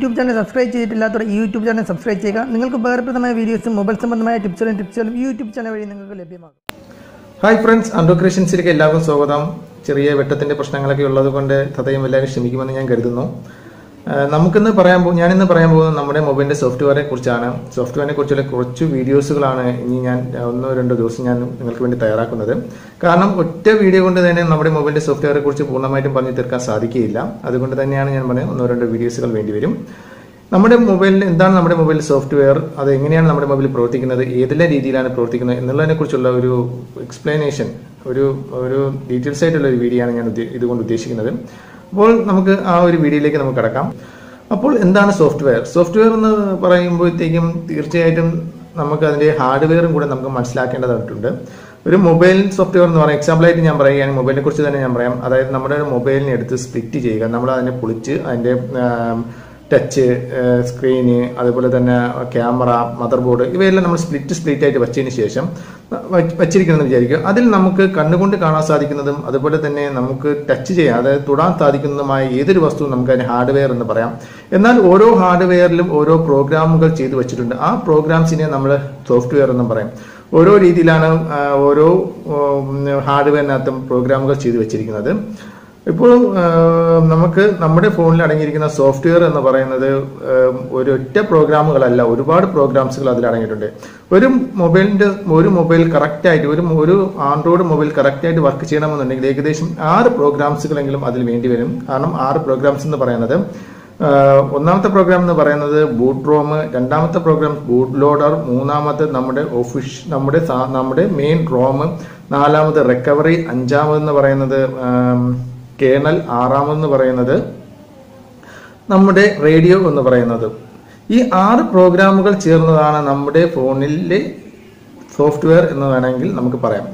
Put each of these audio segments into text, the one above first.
YouTube channel subscribe ചെയ്തിട്ടില്ലാത്തവർ ഈ YouTube channel subscribe ചെയ്യുക നിങ്ങൾക്ക് ഉപകാരപ്രദമായ വീഡിയോസും മൊബൈൽ സംബന്ധമായ ടിപ്സുകളും ടിപ്സുകളും ഈ യൂട്യൂബ് ചാനൽ വഴി നിങ്ങൾക്ക് ലഭ്യമാകും ഹായ് ഫ്രണ്ട്സ് അണ്ടോ ക്രിയേഷൻസിലേക്ക് എല്ലാവർക്കും സ്വാഗതം ചെറിയ വെട്ടത്തിന്റെ പ്രശ്നങ്ങളൊക്കെ ഉള്ളത് കൊണ്ട് തതയും എല്ലാവരും ക്ഷമിക്കുമെന്ന് ഞാൻ കരുതുന്നു ആ, നമുക്കിന്ന് പറയാൻ പോ ഞാനിന്ന് പറയാൻ പോകുന്നത് നമ്മുടെ മൊബൈലിന്റെ സോഫ്റ്റ്വെയറെ കുറിച്ചാണ് സോഫ്റ്റ്വെയറിനെ കുറിച്ചുള്ള കുറച്ച് വീഡിയോസുകളാണ് ഇനി ഞാൻ ഒന്നോ രണ്ടോ ദിവസം ഞാൻ നിങ്ങൾക്ക് വേണ്ടി തയ്യാറാക്കുന്നത് കാരണം ഒറ്റ വീഡിയോ കൊണ്ട് തന്നെ നമ്മുടെ മൊബൈലിന്റെ സോഫ്റ്റ്വെയറെ കുറിച്ച് പൂർണ്ണമായിട്ടും പറഞ്ഞു തീർക്കാൻ സാധിക്കുകയില്ല അതുകൊണ്ട് തന്നെയാണ് ഞാൻ പറയുന്നത് ഒന്നോ രണ്ടോ വീഡിയോസുകൾ വേണ്ടി വരും നമ്മുടെ മൊബൈലിൽ എന്താണ് നമ്മുടെ മൊബൈൽ സോഫ്റ്റ്വെയർ അത് എങ്ങനെയാണ് നമ്മുടെ മൊബൈൽ പ്രവർത്തിക്കുന്നത് ഏതെല്ലാം രീതിയിലാണ് പ്രവർത്തിക്കുന്നത് എന്നുള്ളതിനെ കുറിച്ചുള്ള ഒരു എക്സ്പ്ലനേഷൻ ഒരു ഒരു ഡീറ്റെയിൽസ് ആയിട്ടുള്ള ഒരു വീഡിയോ ആണ് ഞാൻ ഉദ്ദേ- ഇതുകൊണ്ട് ഉദ്ദേശിക്കുന്നത് അപ്പോൾ നമുക്ക് ആ ഒരു വീഡിയോയിലേക്ക് നമുക്ക് കടക്കാം അപ്പോൾ എന്താണ് സോഫ്റ്റ്വെയർ സോഫ്റ്റ്വെയർ എന്ന് പറയുമ്പോഴത്തേക്കും തീർച്ചയായിട്ടും നമുക്ക് അതിന്റെ ഹാർഡ്വെയറും കൂടെ നമുക്ക് മനസ്സിലാക്കേണ്ടതായിട്ടുണ്ട് ഒരു മൊബൈൽ സോഫ്റ്റ്വെയർ എന്ന് പറയാം എക്സാമ്പിൾ ആയിട്ട് ഞാൻ പറയുകയാണെങ്കിൽ മൊബൈലിനെ കുറിച്ച് തന്നെ ഞാൻ പറയാം അതായത് നമ്മുടെ ഒരു മൊബൈലിനെ എടുത്ത് സ്പ്ലിറ്റ് ചെയ്യുക നമ്മൾ അതിനെ പൊളിച്ച് അതിന്റെ ആം, ടച്ച് സ്ക്രീന് അതുപോലെ തന്നെ ക്യാമറ മദർ ബോർഡ് ഇവയെല്ലാം നമ്മൾ സ്പ്ലിറ്റ് സ്പ്ലിറ്റ് ആയിട്ട് വെച്ചതിന് ശേഷം വച്ച്- വച്ചിരിക്കണമെന്ന് വിചാരിക്കുക അതിൽ നമുക്ക് കണ്ണുകൊണ്ട് കാണാൻ സാധിക്കുന്നതും അതുപോലെ തന്നെ നമുക്ക് ടച്ച് ചെയ്യാൻ അതായത് തൊടാൻ സാധിക്കുന്നതുമായ ഏതൊരു വസ്തുവും നമുക്ക് അതിന് ഹാർഡ്വെയർ എന്ന് പറയാം എന്നാൽ ഓരോ ഹാർഡ്വെയറിലും ഓരോ പ്രോഗ്രാമുകൾ ചെയ്തു വെച്ചിട്ടുണ്ട് ആ പ്രോഗ്രാംസിനെ നമ്മൾ സോഫ്റ്റ്വെയർ എന്ന് പറയും ഓരോ രീതിയിലാണ് ആ, ഓരോ ഹാർഡ്വെയറിനകത്തും പ്രോഗ്രാമുകൾ ചെയ്തു വെച്ചിരിക്കുന്നത് ഇപ്പോൾ നമുക്ക് നമ്മുടെ ഫോണിൽ അടങ്ങിയിരിക്കുന്ന സോഫ്റ്റ്വെയർ എന്ന് പറയുന്നത് ഏം, ഒരൊറ്റ പ്രോഗ്രാമുകളല്ല ഒരുപാട് പ്രോഗ്രാംസുകൾ അതിൽ അടങ്ങിയിട്ടുണ്ട് ഒരു മൊബൈലിന്റെ ഒരു മൊബൈൽ കറക്റ്റ് ആയിട്ട് ഒരു ഒരു ആൻഡ്രോയിഡ് മൊബൈൽ കറക്റ്റ് ആയിട്ട് വർക്ക് ചെയ്യണമെന്നുണ്ടെങ്കിൽ ഏകദേശം ആറ് പ്രോഗ്രാംസുകളെങ്കിലും അതിൽ വേണ്ടി വരും കാരണം ആറ് പ്രോഗ്രാംസ് എന്ന് പറയുന്നത് ആ, ഒന്നാമത്തെ പ്രോഗ്രാം എന്ന് പറയുന്നത് ബൂട്ട് റോം രണ്ടാമത്തെ പ്രോഗ്രാം ബൂട്ട് ലോഡർ മൂന്നാമത്തെ നമ്മുടെ ഒഫീഷ് നമ്മുടെ സാ- നമ്മുടെ മെയിൻ റോം നാലാമത് റിക്കവറി അഞ്ചാമതെന്ന് പറയുന്നത് കേണൽ ആറാമതെന്ന് പറയുന്നത് നമ്മുടെ റേഡിയോ എന്ന് പറയുന്നത് ഈ ആറ് പ്രോഗ്രാമുകൾ ചേർന്നതാണ് നമ്മുടെ ഫോണിലെ സോഫ്റ്റ്വെയർ എന്ന് വേണമെങ്കിൽ നമുക്ക് പറയാം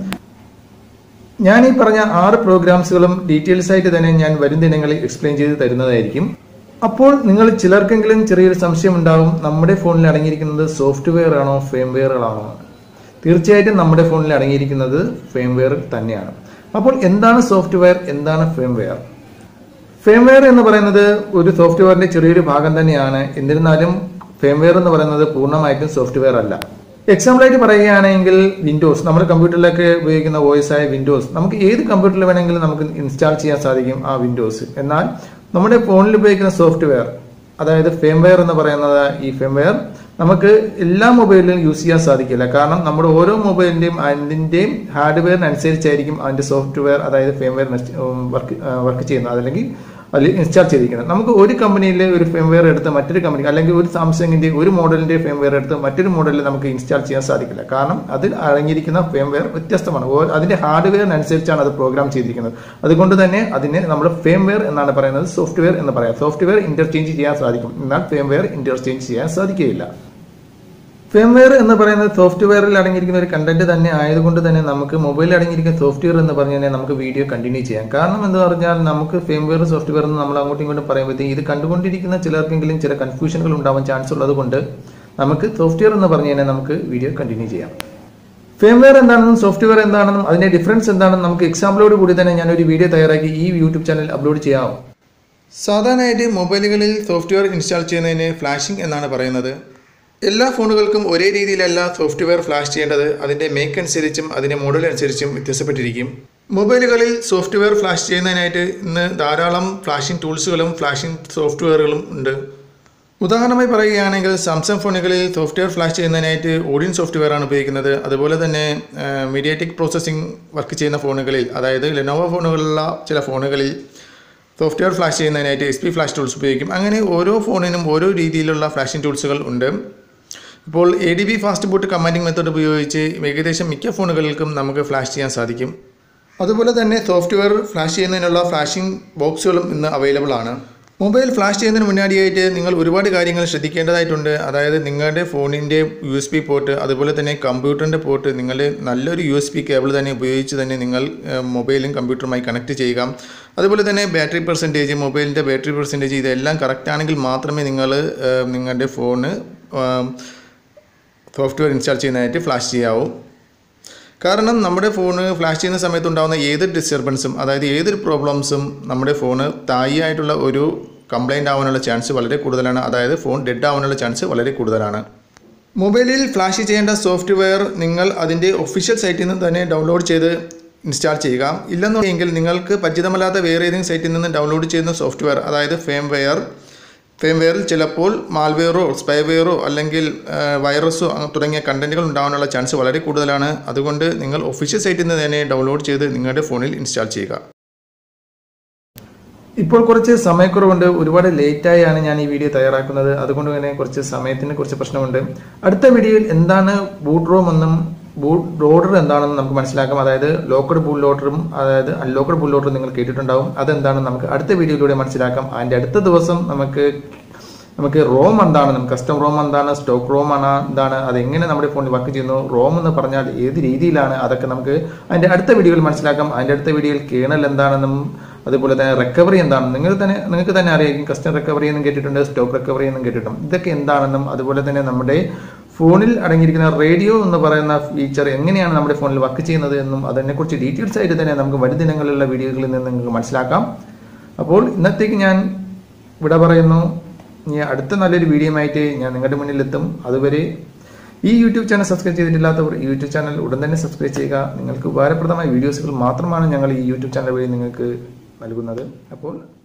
ഞാൻ ഈ പറഞ്ഞ ആറ് പ്രോഗ്രാംസുകളും ഡീറ്റെയിൽസ് ആയിട്ട് തന്നെ ഞാൻ വരും ദിനങ്ങളിൽ എക്സ്പ്ലെയിൻ ചെയ്ത് തരുന്നതായിരിക്കും അപ്പോൾ നിങ്ങൾ ചിലർക്കെങ്കിലും ചെറിയൊരു സംശയം ഉണ്ടാവും നമ്മുടെ ഫോണിൽ അടങ്ങിയിരിക്കുന്നത് സോഫ്റ്റ്വെയർ ആണോ ഫേംവെയറുകളാണോ തീർച്ചയായിട്ടും നമ്മുടെ ഫോണിൽ അടങ്ങിയിരിക്കുന്നത് ഫേംവെയർ തന്നെയാണ് അപ്പോൾ എന്താണ് സോഫ്റ്റ്വെയർ എന്താണ് ഫേംവെയർ ഫേംവെയർ എന്ന് പറയുന്നത് ഒരു സോഫ്റ്റ്വെയറിന്റെ ചെറിയൊരു ഭാഗം തന്നെയാണ് എന്നിരുന്നാലും ഫേംവെയർ എന്ന് പറയുന്നത് പൂർണ്ണമായിട്ടും സോഫ്റ്റ്വെയർ അല്ല എക്സാമ്പിൾ ആയിട്ട് പറയുകയാണെങ്കിൽ വിൻഡോസ് നമ്മുടെ കമ്പ്യൂട്ടറിലൊക്കെ ഉപയോഗിക്കുന്ന വോയിസ് ആയ വിൻഡോസ് നമുക്ക് ഏത് കമ്പ്യൂട്ടറിൽ വേണമെങ്കിലും നമുക്ക് ഇൻസ്റ്റാൾ ചെയ്യാൻ സാധിക്കും ആ വിൻഡോസ് എന്നാൽ നമ്മുടെ ഫോണിൽ ഉപയോഗിക്കുന്ന സോഫ്റ്റ്വെയർ അതായത് ഫേംവെയർ എന്ന് പറയുന്നത് ഈ ഫേംവെയർ നമുക്ക് എല്ലാ മൊബൈലിലും യൂസ് ചെയ്യാൻ സാധിക്കില്ല കാരണം നമ്മുടെ ഓരോ മൊബൈലിന്റെയും അതിന്റെയും ഹാർഡ്വെയറിനനുസരിച്ചായിരിക്കും അതിന്റെ സോഫ്റ്റ്വെയർ അതായത് ഫേംവെയർ വർക്ക് വർക്ക് ചെയ്യുന്നത് അതല്ലെങ്കിൽ അതിൽ ഇൻസ്റ്റാൾ ചെയ്തിരിക്കുന്നത് നമുക്ക് ഒരു കമ്പനിയിലെ ഒരു ഫേംവെയർ എടുത്ത് മറ്റൊരു കമ്പനി അല്ലെങ്കിൽ ഒരു സാംസങ്ങിന്റെ ഒരു മോഡലിന്റെ ഫേംവെയർ എടുത്ത് മറ്റൊരു മോഡലിൽ നമുക്ക് ഇൻസ്റ്റാൾ ചെയ്യാൻ സാധിക്കില്ല കാരണം അതിൽ അടങ്ങിയിരിക്കുന്ന ഫേംവെയർ വ്യത്യസ്തമാണ് ഓ- അതിന്റെ ഹാർഡ്വെയറിനനുസരിച്ചാണ് അത് പ്രോഗ്രാം ചെയ്തിരിക്കുന്നത് അതുകൊണ്ട് തന്നെ അതിനെ നമ്മൾ ഫേംവെയർ എന്നാണ് പറയുന്നത് സോഫ്റ്റ്വെയർ എന്ന് പറയാം സോഫ്റ്റ്വെയർ ഇന്റർചേഞ്ച് ചെയ്യാൻ സാധിക്കും എന്നാൽ ഫേംവെയർ ഇന്റർചേഞ്ച് ചെയ്യാൻ സാധിക്കുകയില്ല ഫേംവെയർ എന്ന് പറയുന്നത് സോഫ്റ്റ്വെയറിൽ അടങ്ങിയിരിക്കുന്ന ഒരു കണ്ടന്റ് തന്നെ ആയതുകൊണ്ട് തന്നെ നമുക്ക് മൊബൈലിൽ അടങ്ങിയിരിക്കുന്ന സോഫ്റ്റ്വെയർ എന്ന് പറഞ്ഞു കഴിഞ്ഞാൽ നമുക്ക് വീഡിയോ കണ്ടിന്യൂ ചെയ്യാം കാരണം എന്ന് പറഞ്ഞാൽ നമുക്ക് ഫേംവെയർ സോഫ്റ്റ്വെയർ എന്ന് നമ്മൾ അങ്ങോട്ടും ഇങ്ങോട്ടും പറയുമ്പോഴത്തേക്ക് ഇത് കണ്ടുകൊണ്ടിരിക്കുന്ന ചിലർക്കെങ്കിലും ചില കൺഫ്യൂഷനുകൾ ഉണ്ടാവാൻ ചാൻസ് ഉള്ളത് കൊണ്ട് നമുക്ക് സോഫ്റ്റ്വെയർ എന്ന് പറഞ്ഞു കഴിഞ്ഞാൽ നമുക്ക് വീഡിയോ കണ്ടിന്യൂ ചെയ്യാം ഫേംവെയർ എന്താണെന്നും സോഫ്റ്റ്വെയർ എന്താണെന്നും അതിന്റെ ഡിഫറൻസ് എന്താണെന്നും നമുക്ക് എക്സാമ്പിളോട് കൂടി തന്നെ ഞാൻ ഒരു വീഡിയോ തയ്യാറാക്കി ഈ യൂട്യൂബ് ചാനൽ അപ്ലോഡ് ചെയ്യാം സാധാരണയായിട്ട് മൊബൈലുകളിൽ സോഫ്റ്റ്വെയർ ഇൻസ്റ്റാൾ ചെയ്യുന്നതിന് ഫ്ലാഷിംഗ് എന്നാണ് പറയുന്നത് എല്ലാ ഫോണുകൾക്കും ഒരേ രീതിയിലല്ല സോഫ്റ്റ്വെയർ ഫ്ലാഷ് ചെയ്യേണ്ടത് അതിൻ്റെ മേക്ക് അനുസരിച്ചും അതിൻ്റെ മോഡൽ അനുസരിച്ചും വ്യത്യാസപ്പെട്ടിരിക്കും മൊബൈലുകളിൽ സോഫ്റ്റ്വെയർ ഫ്ലാഷ് ചെയ്യുന്നതിനായിട്ട് ഇന്ന് ധാരാളം ഫ്ലാഷിംഗ് ടൂൾസുകളും ഫ്ലാഷിംഗ് സോഫ്റ്റ്വെയറുകളും ഉണ്ട് ഉദാഹരണമായി പറയുകയാണെങ്കിൽ സാംസങ് ഫോണുകളിൽ സോഫ്റ്റ്വെയർ ഫ്ലാഷ് ചെയ്യുന്നതിനായിട്ട് ഓഡിയൻ സോഫ്റ്റ്വെയർ ആണ് ഉപയോഗിക്കുന്നത് അതുപോലെ തന്നെ മീഡിയാറ്റിക് പ്രോസസ്സിംഗ് വർക്ക് ചെയ്യുന്ന ഫോണുകളിൽ അതായത് ലെനോവോ ഫോണുകളിലുള്ള ചില ഫോണുകളിൽ സോഫ്റ്റ്വെയർ ഫ്ലാഷ് ചെയ്യുന്നതിനായിട്ട് എസ് പി ഫ്ലാഷ് ടൂൾസ് ഉപയോഗിക്കും അങ്ങനെ ഓരോ ഫോണിനും ഓരോ രീതിയിലുള്ള ഫ്ലാഷിംഗ് ടൂൾസുകൾ ഉണ്ട് ഇപ്പോൾ A D B fast boot commanding method ഉപയോഗിച്ച് ഏകദേശം മിക്ക ഫോണുകൾക്കും നമുക്ക് ഫ്ലാഷ് ചെയ്യാൻ സാധിക്കും അതുപോലെ തന്നെ സോഫ്റ്റ്വെയർ ഫ്ലാഷ് ചെയ്യുന്നതിനുള്ള ഫ്ലാഷിംഗ് ബോക്സുകളും ഇന്ന് അവൈലബിൾ ആണ് മൊബൈൽ ഫ്ലാഷ് ചെയ്യുന്നതിന് മുന്നാടിയായിട്ട് നിങ്ങൾ ഒരുപാട് കാര്യങ്ങൾ ശ്രദ്ധിക്കേണ്ടതായിട്ടുണ്ട് അതായത് നിങ്ങളുടെ ഫോണിൻ്റെ യു എസ് പി പോർട്ട് അതുപോലെ തന്നെ കമ്പ്യൂട്ടറിൻ്റെ പോർട്ട് നിങ്ങളുടെ നല്ലൊരു യു എസ് പി കേബിൾ തന്നെ ഉപയോഗിച്ച് തന്നെ നിങ്ങൾ ഏഹ്, മൊബൈലും കമ്പ്യൂട്ടറുമായി കണക്ട് ചെയ്യുക അതുപോലെ തന്നെ ബാറ്ററി പെർസെൻറ്റേജ് മൊബൈലിൻ്റെ ബാറ്ററി പെർസെൻറ്റേജ് ഇതെല്ലാം കറക്റ്റ് ആണെങ്കിൽ മാത്രമേ നിങ്ങൾ ഏഹ്, നിങ്ങളുടെ ഫോണ് സോഫ്റ്റ്വെയർ ഇൻസ്റ്റാൾ ചെയ്യുന്നതായിട്ട് ഫ്ലാഷ് ചെയ്യാവൂ കാരണം നമ്മുടെ ഫോണ് ഫ്ലാഷ് ചെയ്യുന്ന സമയത്ത് ഉണ്ടാകുന്ന ഏതൊരു ഡിസ്റ്റർബൻസും അതായത് ഏതൊരു പ്രോബ്ലംസും നമ്മുടെ ഫോണ് തായി ആയിട്ടുള്ള ഒരു കംപ്ലൈൻ്റ് ആവാനുള്ള ചാൻസ് വളരെ കൂടുതലാണ് അതായത് ഫോൺ ഡെഡ് ആവാനുള്ള ചാൻസ് വളരെ കൂടുതലാണ് മൊബൈലിൽ ഫ്ലാഷ് ചെയ്യേണ്ട സോഫ്റ്റ്വെയർ നിങ്ങൾ അതിൻ്റെ ഒഫീഷ്യൽ സൈറ്റിൽ നിന്ന് തന്നെ ഡൗൺലോഡ് ചെയ്ത് ഇൻസ്റ്റാൾ ചെയ്യുക ഇല്ലെന്നുണ്ടെങ്കിൽ നിങ്ങൾക്ക് പരിചിതമല്ലാത്ത വേറെ ഏതെങ്കിലും സൈറ്റിൽ നിന്ന് ഡൗൺലോഡ് ചെയ്യുന്ന സോഫ്റ്റ്വെയർ അതായത് ഫേംവെയർ ഫേംവെയറിൽ ചിലപ്പോൾ മാൽവെയറോ സ്പൈവെയറോ അല്ലെങ്കിൽ വൈറസോ തുടങ്ങിയ കണ്ടന്റുകൾ ഉണ്ടാകാനുള്ള ചാൻസ് വളരെ കൂടുതലാണ് അതുകൊണ്ട് നിങ്ങൾ ഒഫീഷ്യൽ സൈറ്റിൽ നിന്ന് തന്നെ ഡൗൺലോഡ് ചെയ്ത് നിങ്ങളുടെ ഫോണിൽ ഇൻസ്റ്റാൾ ചെയ്യുക ഇപ്പോൾ കുറച്ച് സമയക്കുറവുണ്ട് ഒരുപാട് ലേറ്റായാണ് ഞാൻ ഈ വീഡിയോ തയ്യാറാക്കുന്നത് അതുകൊണ്ട് തന്നെ കുറച്ച് സമയത്തിന് കുറച്ച് പ്രശ്നമുണ്ട് അടുത്ത വീഡിയോയിൽ എന്താണ് ബൂട്ട് റോം എന്നും ബൂട്ട് ലോഡർ എന്താണെന്ന് നമുക്ക് മനസ്സിലാക്കാം അതായത് ലോക്കഡ് ബൂട്ട് ലോഡറും അതായത് അൺലോക്കഡ് ബൂട്ട് ലോഡറും നിങ്ങൾ കേട്ടിട്ടുണ്ടാവും അതെന്താണെന്ന് നമുക്ക് അടുത്ത വീഡിയോയിലൂടെ മനസ്സിലാക്കാം അതിന്റെ അടുത്ത ദിവസം നമുക്ക് നമുക്ക് റോം എന്താണ് നമുക്ക് കസ്റ്റം റോം എന്താണ് സ്റ്റോക്ക് റോം ആണ് എന്താണ് അത് എങ്ങനെ നമ്മുടെ ഫോണിൽ വർക്ക് ചെയ്യുന്നു റോം എന്ന് പറഞ്ഞാൽ ഏത് രീതിയിലാണ് അതൊക്കെ നമുക്ക് അതിന്റെ അടുത്ത വീഡിയോയിൽ മനസ്സിലാക്കാം അതിന്റെ അടുത്ത വീഡിയോയിൽ കേണൽ എന്താണെന്നും അതുപോലെ തന്നെ റിക്കവറി എന്താണെന്നും നിങ്ങൾ തന്നെ നിങ്ങൾക്ക് തന്നെ അറിയാം കസ്റ്റം റിക്കവറി എന്നും കേട്ടിട്ടുണ്ട് സ്റ്റോക്ക് റിക്കവറി എന്നും കേട്ടിട്ടുണ്ട് ഇതൊക്കെ എന്താണെന്നും അതുപോലെ തന്നെ നമ്മുടെ ഫോണിൽ അടങ്ങിയിരിക്കുന്ന റേഡിയോ എന്ന് പറയുന്ന ഫീച്ചർ എങ്ങനെയാണ് നമ്മുടെ ഫോണിൽ വർക്ക് ചെയ്യുന്നത് എന്നും അതിനെക്കുറിച്ച് ഡീറ്റെയിൽസ് ആയിട്ട് തന്നെ നമുക്ക് വരും ദിനങ്ങളിലുള്ള വീഡിയോകളിൽ നിന്ന് നിങ്ങൾക്ക് മനസ്സിലാക്കാം അപ്പോൾ ഇന്നത്തേക്ക് ഞാൻ വിട പറയുന്നു ഇനി അടുത്ത നല്ലൊരു വീഡിയോ ആയിട്ട് ഞാൻ നിങ്ങളുടെ മുന്നിൽ എത്തും അതുവരെ ഈ യൂട്യൂബ് ചാനൽ സബ്സ്ക്രൈബ് ചെയ്തിട്ടില്ലാത്തവർ ഈ യൂട്യൂബ് ചാനൽ ഉടൻ തന്നെ സബ്സ്ക്രൈബ് ചെയ്യുക നിങ്ങൾക്ക് ഉപകാരപ്രദമായ വീഡിയോസുകൾ മാത്രമാണ് ഞങ്ങൾ ഈ യൂട്യൂബ് ചാനൽ വഴി നിങ്ങൾക്ക് നൽകുന്നത് അപ്പോൾ